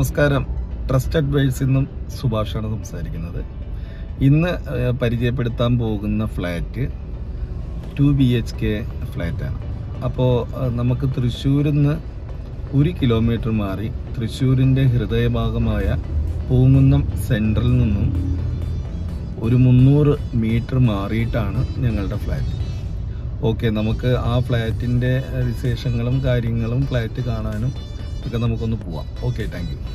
നമസ്കാരം ട്രസ്റ്റ് അഡ്വൈസിൽ നിന്നും സുഭാഷാണ് സംസാരിക്കുന്നത് ഇന്ന് ഏഹ്, പരിചയപ്പെടുത്താൻ പോകുന്ന flat two B H K ഫ്ലാറ്റാണ് അപ്പോൾ നമുക്ക് തൃശ്ശൂരിൽ നിന്ന് ഒരു കിലോമീറ്റർ മാറി തൃശ്ശൂരിൻ്റെ ഹൃദയഭാഗമായ പൂങ്കുന്നം സെൻട്രൽ നിന്നും ഒരു മുന്നൂറ് മീറ്റർ മാറിയിട്ടാണ് ഞങ്ങളുടെ ഫ്ലാറ്റ് ഓക്കെ നമുക്ക് ആ ഫ്ലാറ്റിൻ്റെ വിശേഷങ്ങളും കാര്യങ്ങളും ഫ്ലാറ്റ് കാണാനും ഒക്കെ നമുക്കൊന്ന് പോവാം ഓക്കെ താങ്ക് യു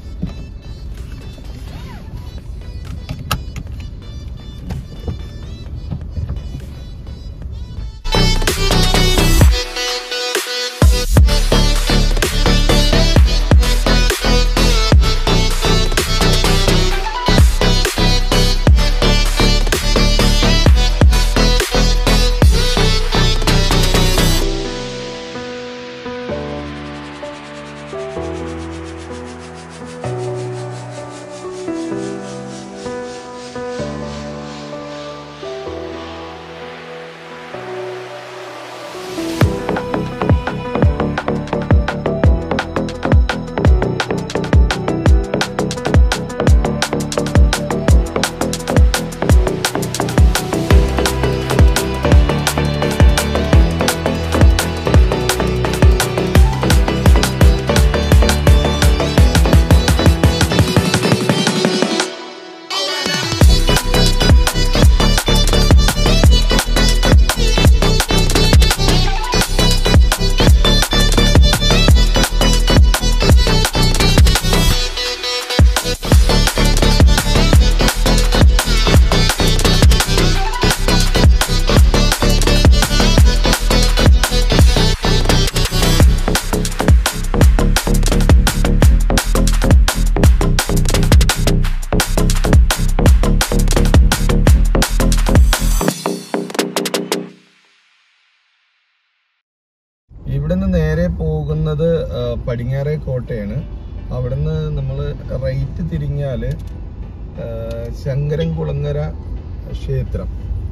ഇവിടുന്ന് നേരെ പോകുന്നത് ആ, പടിഞ്ഞാറേ കോട്ടയാണ് അവിടുന്ന് നമ്മൾ റൈറ്റ് തിരിഞ്ഞാല് ആ, ശങ്കരൻകുളങ്ങര ക്ഷേത്രം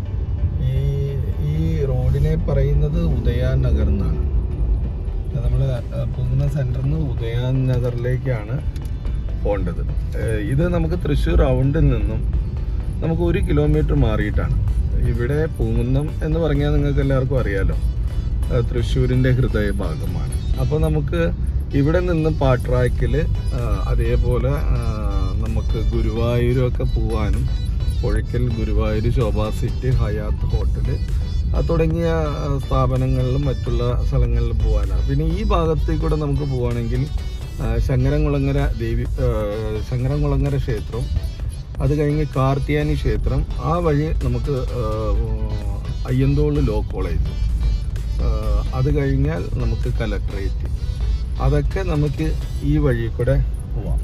ഈ ഈ റോഡിനെ പറയുന്നത് ഉദയാൻ നഗർ എന്നാണ് നമ്മൾ പോകുന്ന സെന്ററിൽ നിന്ന് ഉദയാൻ നഗറിലേക്കാണ് പോകേണ്ടത് ഏഹ് ഇത് നമുക്ക് തൃശ്ശൂർ റൗണ്ടിൽ നിന്നും നമുക്ക് ഒരു കിലോമീറ്റർ മാറിയിട്ടാണ് ഇവിടെ പൂങ്കുന്നം എന്ന് പറഞ്ഞാൽ നിങ്ങൾക്ക് എല്ലാവർക്കും അറിയാലോ ഏഹ് തൃശ്ശൂരിൻ്റെ ഹൃദയഭാഗമാണ് അപ്പോൾ നമുക്ക് ഇവിടെ നിന്ന് പാട്രാക്കിൽ അതേപോലെ ആ, നമുക്ക് ഗുരുവായൂരൊക്കെ പോവാനും Puzhakkal Guruvayur Sobha city Hyatt hotel ആ തുടങ്ങിയ ആ, സ്ഥാപനങ്ങളിലും മറ്റുള്ള സ്ഥലങ്ങളിലും പോകാനാണ് പിന്നെ ഈ ഭാഗത്തേക്ക് കൂടെ നമുക്ക് പോവുകയാണെങ്കിൽ ആ, ശങ്കരംകുളങ്ങര ദേവി ആ, ശങ്കരംകുളങ്ങര ക്ഷേത്രം അത് കഴിഞ്ഞ് കാർത്തിയാനി ക്ഷേത്രം ആ വഴി നമുക്ക് ആ, അയ്യന്തോള് ലോ കോളേജ് ആ, അത് കഴിഞ്ഞാൽ നമുക്ക് കലക്ട്രേറ്റ് അതൊക്കെ നമുക്ക് ഈ വഴി കൂടെ പോവാം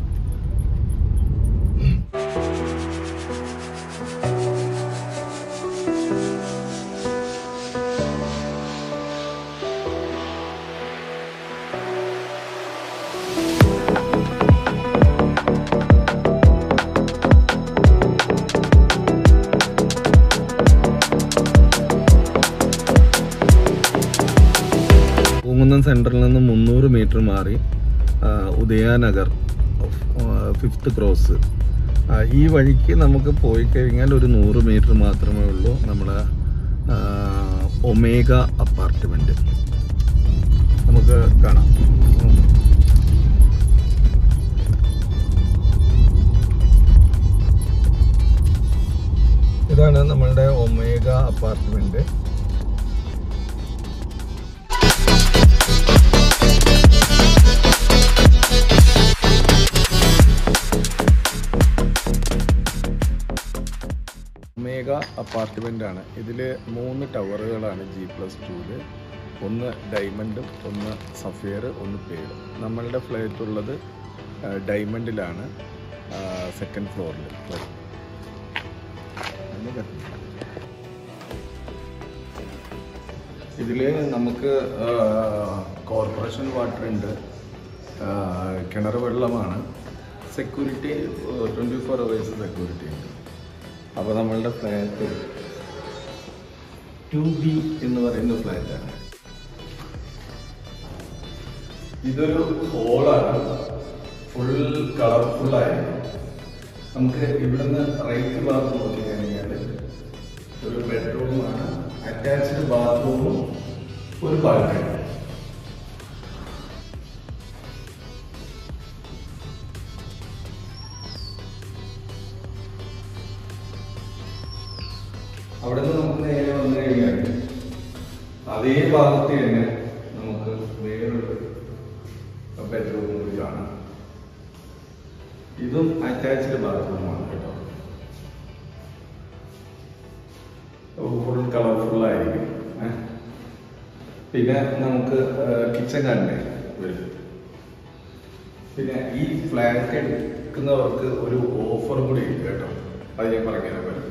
പൂങ്കുന്നം സെൻറ്ററിൽ നിന്ന് മുന്നൂറ് മീറ്റർ മാറി ആ, ഉദയാനഗർ ഫിഫ്ത്ത് ക്രോസ് ആ, ഈ വഴിക്ക് നമുക്ക് പോയി കഴിഞ്ഞാൽ ഒരു നൂറ് മീറ്റർ മാത്രമേ ഉള്ളൂ നമ്മുടെ ആ, ഒമേഗ അപ്പാർട്ട്മെൻറ്റ് നമുക്ക് കാണാം ഇതാണ് നമ്മളുടെ ഒമേഗ അപ്പാർട്ട്മെൻറ്റ് ഒമേഗ അപ്പാർട്ട്മെന്റ് ആണ് ഇതിൽ മൂന്ന് ടവറുകളാണ് ജി പ്ലസ് ടൂല് ഒന്ന് ഡയമണ്ടും ഒന്ന് സഫിയർ ഒന്ന് പേഡ് നമ്മളുടെ ഫ്ലാറ്റ് ഉള്ളത് ആ, ഡയമണ്ടിലാണ് സെക്കൻഡ് ഫ്ലോറിൽ ഇതിൽ നമുക്ക് ആ, കോർപ്പറേഷൻ വാട്ടർ ഉണ്ട് ആ, കിണർ വെള്ളമാണ് security twenty four hours security ഉണ്ട് അപ്പോൾ നമ്മളുടെ ഫ്ലാറ്റ് ടു ബി എന്ന് പറയുന്ന ഫ്ലാറ്റാണ് ഇതൊരു ഹോളാണ് ഫുൾ കളർഫുൾ ആയിരിക്കും നമുക്ക് ഇവിടുന്ന് റൈറ്റ് ഭാഗത്ത് നോക്കി കഴിഞ്ഞാൽ ഒരു ബെഡ്റൂമാണ് അറ്റാച്ച്ഡ് ബാത്റൂമും ഒരു ബാൽക്കണി അവിടെ നിന്ന് നമുക്ക് നേരെ വന്നു കഴിഞ്ഞാൽ അതേ ഭാഗത്ത് തന്നെ നമുക്ക് വേറൊരു ബെഡ്റൂം കൂടി കാണാം ഇതും അറ്റാച്ച്ഡ് ബാത്റൂമാണ് കേട്ടോ ഫുൾ കളർഫുൾ ആയിരിക്കും ഏ. പിന്നെ നമുക്ക് കിച്ചൺ കണ്ടേ വരും പിന്നെ ഈ ഫ്ലാറ്റ് എടുക്കുന്നവർക്ക് ഒരു ഓഫർ കൂടി ഉണ്ട് കേട്ടോ അത് ഞാൻ പറഞ്ഞുതരാൻ പറ്റും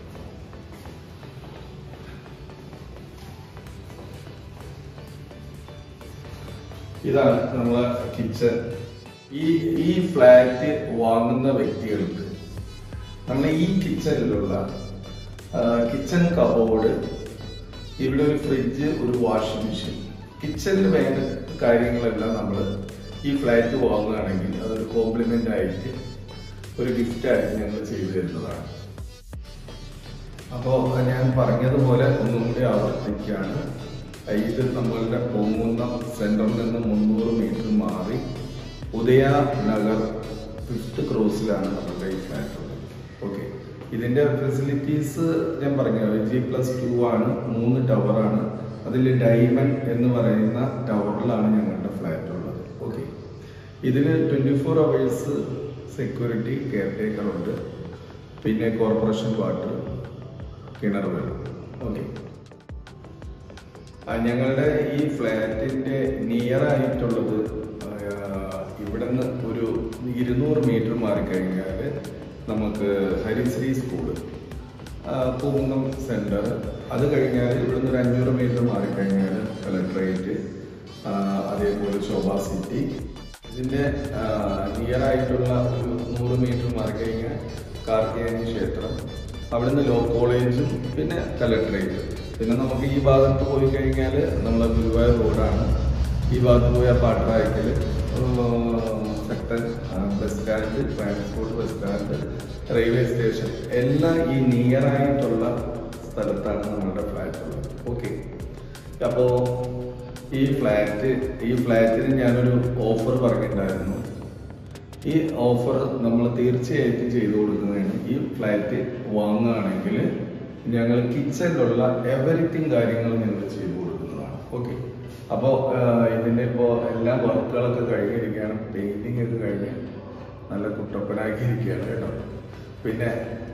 ഇതാണ് നമ്മളെ കിച്ചൺ ഈ ഈ ഫ്ലാറ്റ് വാങ്ങുന്ന വ്യക്തികൾക്ക് നമ്മൾ ഈ കിച്ചണിലുള്ള കിച്ചൺ കബോർഡ് ഇവിടെ ഒരു ഫ്രിഡ്ജ് ഒരു വാഷിംഗ് മെഷീൻ കിച്ചണിൽ വേണ്ട കാര്യങ്ങളെല്ലാം നമ്മൾ ഈ ഫ്ലാറ്റ് വാങ്ങുകയാണെങ്കിൽ അതൊരു കോംപ്ലിമെന്റ് ആയിട്ട് ഒരു ഗിഫ്റ്റ് ആയിട്ട് ഞങ്ങൾ ചെയ്തു തരുന്നതാണ് അപ്പോൾ ഞാൻ പറഞ്ഞതുപോലെ ഒന്നും കൂടി ആവർത്തിക്കുകയാണ് ഇത് നമ്മളുടെ പൊങ്ങുന്ന സെന്ററിൽ നിന്ന് മുന്നൂറ് മീറ്റർ മാറി ഉദയ നഗർ ഫിഫ്ത്ത് ക്രോസിലാണ് നമ്മളുടെ ഈ ഫ്ലാറ്റ് ഉള്ളത് ഓക്കെ ഇതിന്റെ ഫെസിലിറ്റീസ് ഞാൻ പറഞ്ഞു ജി പ്ലസ് ടു ആണ് മൂന്ന് ടവറാണ് അതിൽ ഡയമണ്ട് എന്ന് പറയുന്ന ടവറിലാണ് ഞങ്ങളുടെ ഫ്ലാറ്റ് ഉള്ളത് ഓക്കെ ഇതിന് twenty four hours security caretaker ഉണ്ട് പിന്നെ കോർപ്പറേഷൻ വാട്ടർ കിണർ വെള്ളം ഓക്കെ ഞങ്ങളുടെ ഈ ഫ്ലാറ്റിന്റെ നിയർ ആയിട്ടുള്ളത് ഇവിടുന്ന് ഒരു ഇരുന്നൂറ് മീറ്റർ മാറിക്കഴിഞ്ഞാൽ നമുക്ക് ഹരിശ്രീ സ്കൂള് പൂങ്കം സെന്റർ അത് കഴിഞ്ഞാൽ ഇവിടുന്ന് ഒരു അഞ്ഞൂറ് മീറ്റർ മാറിക്കഴിഞ്ഞാൽ കളക്ടറേറ്റ് അതേപോലെ ശോഭ സിറ്റി ഇതിന്റെ നിയർ ആയിട്ടുള്ള ഒരു നൂറ് മീറ്റർ മാറിക്കഴിഞ്ഞാൽ കാർത്തികേയൻ ക്ഷേത്രം അവിടുന്ന് ലോ കോളേജും പിന്നെ കലക്ടറേറ്റ് പിന്നെ നമുക്ക് ഈ ഭാഗത്ത് പോയി കഴിഞ്ഞാൽ നമ്മളെ ഗുരുവായൂർ റോഡാണ് ഈ ഭാഗത്ത് പോയാൽ പാട്ടറായ്ക്കൽ sector bus stand transport bus stand railway station എല്ലാം ഈ നിയർ ആയിട്ടുള്ള സ്ഥലത്താണ് നമ്മുടെ ഫ്ലാറ്റ് ഉള്ളത് ഓക്കെ അപ്പോൾ ഈ ഫ്ലാറ്റ് ഈ ഫ്ലാറ്റിന് ഞാനൊരു ഓഫർ പറഞ്ഞിട്ടുണ്ടായിരുന്നു ഈ ഓഫർ നമ്മൾ തീർച്ചയായിട്ടും ചെയ്തു കൊടുക്കുന്നതാണ് ഈ ഫ്ലാറ്റ് വാങ്ങുകയാണെങ്കിൽ ഞങ്ങൾ കിച്ചണിലുള്ള എവറിത്തിങ് കാര്യങ്ങൾ ഞങ്ങൾ ചെയ്തു കൊടുക്കുന്നതാണ് ഓക്കെ അപ്പോൾ ഇതിൻ്റെ ഇപ്പോൾ എല്ലാ വർക്കുകളൊക്കെ കഴിഞ്ഞിരിക്കുകയാണ് പെയിൻറ്റിംഗ് ഒക്കെ കഴിഞ്ഞ് നല്ല കുട്ടപ്പനാക്കിയിരിക്കുകയാണ് കേട്ടോ പിന്നെ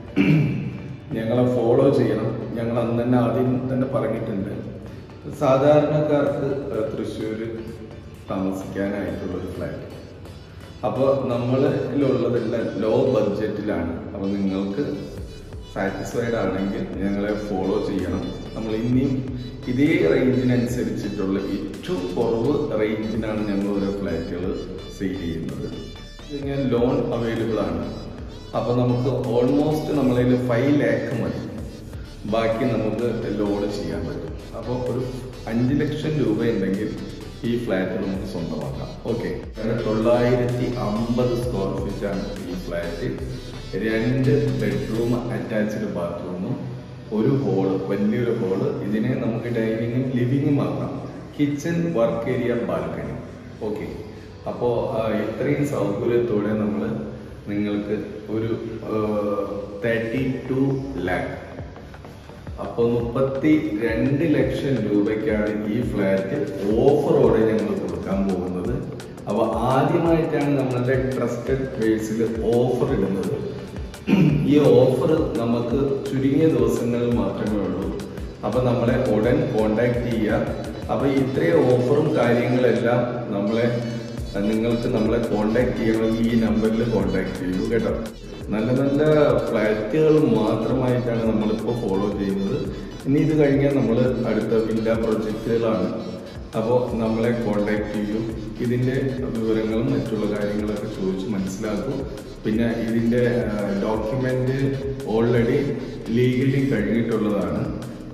ഞങ്ങളെ ഫോളോ ചെയ്യണം ഞങ്ങൾ അന്ന് തന്നെ ആദ്യം തന്നെ പറഞ്ഞിട്ടുണ്ട് സാധാരണക്കാർക്ക് തൃശ്ശൂർ താമസിക്കാനായിട്ടുള്ള ഒരു ഫ്ലാറ്റ് അപ്പോൾ നമ്മളിലുള്ളതെല്ലാം ലോ ബഡ്ജറ്റിലാണ് അപ്പോൾ നിങ്ങൾക്ക് സാറ്റിസ്ഫൈഡ് ആണെങ്കിൽ ഞങ്ങളെ ഫോളോ ചെയ്യണം നമ്മൾ ഇനിയും ഇതേ റേഞ്ചിനനുസരിച്ചിട്ടുള്ള ഏറ്റവും കുറവ് റേഞ്ചിനാണ് ഞങ്ങൾ ഓരോ ഫ്ലാറ്റുകൾ സെയിൽ ചെയ്യുന്നത് ഇങ്ങനെ ലോൺ അവൈലബിൾ ആണ് അപ്പോൾ നമുക്ക് ഓൾമോസ്റ്റ് നമ്മളതിൽ ഫൈവ് ലാക്ക് മതി ബാക്കി നമുക്ക് ലോൺ ചെയ്യാൻ പറ്റും അപ്പോൾ ഒരു അഞ്ച് ലക്ഷം രൂപ ഉണ്ടെങ്കിൽ ഈ ഫ്ലാറ്റ് നമുക്ക് സ്വന്തമാക്കാം ഓക്കെ തൊള്ളായിരത്തി അമ്പത് സ്ക്വയർ ഫീറ്റ് ആണ് ഈ ഫ്ലാറ്റ് രണ്ട് ബെഡ്റൂം അറ്റാച്ച്ഡ് ബാത്റൂമും ഒരു ഹോള് വലിയൊരു ഹോള് ഇതിനെ നമുക്ക് ഡൈനിങ്ങും ലിവിങ്ങും ആക്കാം kitchen work area balcony okay അപ്പോൾ ഇത്രയും സൗകര്യത്തോടെ നമ്മൾ നിങ്ങൾക്ക് ഒരു തേർട്ടി ടു ലാക്ക് അപ്പോൾ മുപ്പത്തി രണ്ട് ലക്ഷം രൂപയ്ക്കാണ് ഈ ഫ്ലാറ്റ് ഓഫറോടെ ഞങ്ങൾ കൊടുക്കാൻ പോകുന്നത് അപ്പോൾ ആദ്യമായിട്ടാണ് നമ്മളുടെ ട്രസ്റ്റഡ് ബേസിൽ ഓഫർ ഇടുന്നത് ഈ ഓഫർ നമുക്ക് ചുരുങ്ങിയ ദിവസങ്ങളിൽ മാത്രമേ ഉള്ളൂ അപ്പോൾ നമ്മളെ ഉടൻ കോണ്ടാക്ട് ചെയ്യുക അപ്പോൾ ഇത്രയും ഓഫറും കാര്യങ്ങളെല്ലാം നമ്മളെ നിങ്ങൾക്ക് നമ്മളെ കോണ്ടാക്ട് ചെയ്യണമെങ്കിൽ ഈ നമ്പറിൽ കോണ്ടാക്ട് ചെയ്യൂ കേട്ടോ നല്ല നല്ല ഫ്ലാറ്റുകൾ മാത്രമായിട്ടാണ് നമ്മളിപ്പോൾ ഫോളോ ചെയ്യുന്നത് ഇനി ഇത് കഴിഞ്ഞാൽ നമ്മൾ അടുത്ത വില്ല പ്രൊജക്റ്റുകളാണ് അപ്പോൾ നമ്മളെ കോണ്ടാക്ട് ചെയ്യൂ ഇതിൻ്റെ വിവരങ്ങളും മറ്റുള്ള കാര്യങ്ങളൊക്കെ ചോദിച്ച് മനസ്സിലാക്കൂ പിന്നെ ഇതിൻ്റെ ഡോക്യുമെൻ്റ് ഓൾറെഡി ലീഗലി കഴിഞ്ഞിട്ടുള്ളതാണ്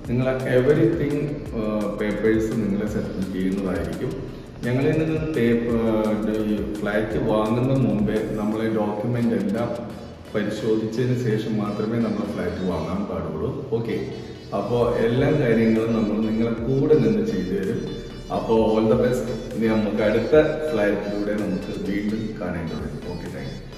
നിങ്ങൾ എവറിത്തിങ് പേപ്പേഴ്സ് നിങ്ങൾ സെറ്റിൽ ചെയ്യുന്നതായിരിക്കും ഞങ്ങളിൽ നിന്ന് പേപ്പർ ഈ ഫ്ലാറ്റ് വാങ്ങുന്ന മുമ്പേ നമ്മളെ ഡോക്യുമെൻ്റ് എല്ലാം പരിശോധിച്ചതിന് ശേഷം മാത്രമേ നമ്മൾ ഫ്ലാറ്റ് വാങ്ങാൻ പാടുള്ളൂ ഓക്കെ അപ്പോൾ എല്ലാ കാര്യങ്ങളും നമ്മൾ നിങ്ങളെ കൂടെ നിന്ന് ചെയ്തു തരും അപ്പോൾ ഓൾ ദ ബെസ്റ്റ് ഇനി നമുക്ക് അടുത്ത ഫ്ലാറ്റിലൂടെ നമുക്ക് വീണ്ടും കാണേണ്ടി വരും ഓക്കെ താങ്ക് യു